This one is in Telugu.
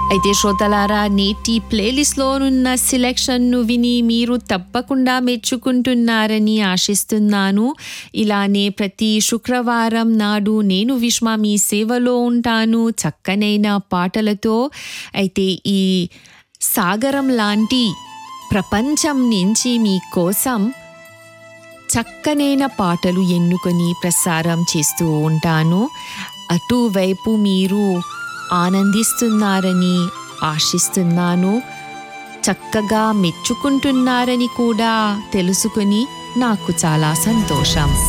అయితే శ్రోతలారా నేటి ప్లేలిస్ట్లో ఉన్న సెలెక్షన్ను విని మీరు తప్పకుండా మెచ్చుకుంటున్నారని ఆశిస్తున్నాను ఇలానే ప్రతి శుక్రవారం నాడు నేను విశ్వ మీ సేవలో ఉంటాను చక్కనైన పాటలతో అయితే ఈ సాగరం లాంటి ప్రపంచం నుంచి మీకోసం చక్కనైన పాటలు ఎన్నుకొని ప్రసారం చేస్తూ ఉంటాను అటువైపు మీరు ఆనందిస్తున్నారని ఆశిస్తున్నాను చక్కగా మెచ్చుకుంటున్నారని కూడా తెలుసుకుని నాకు చాలా సంతోషం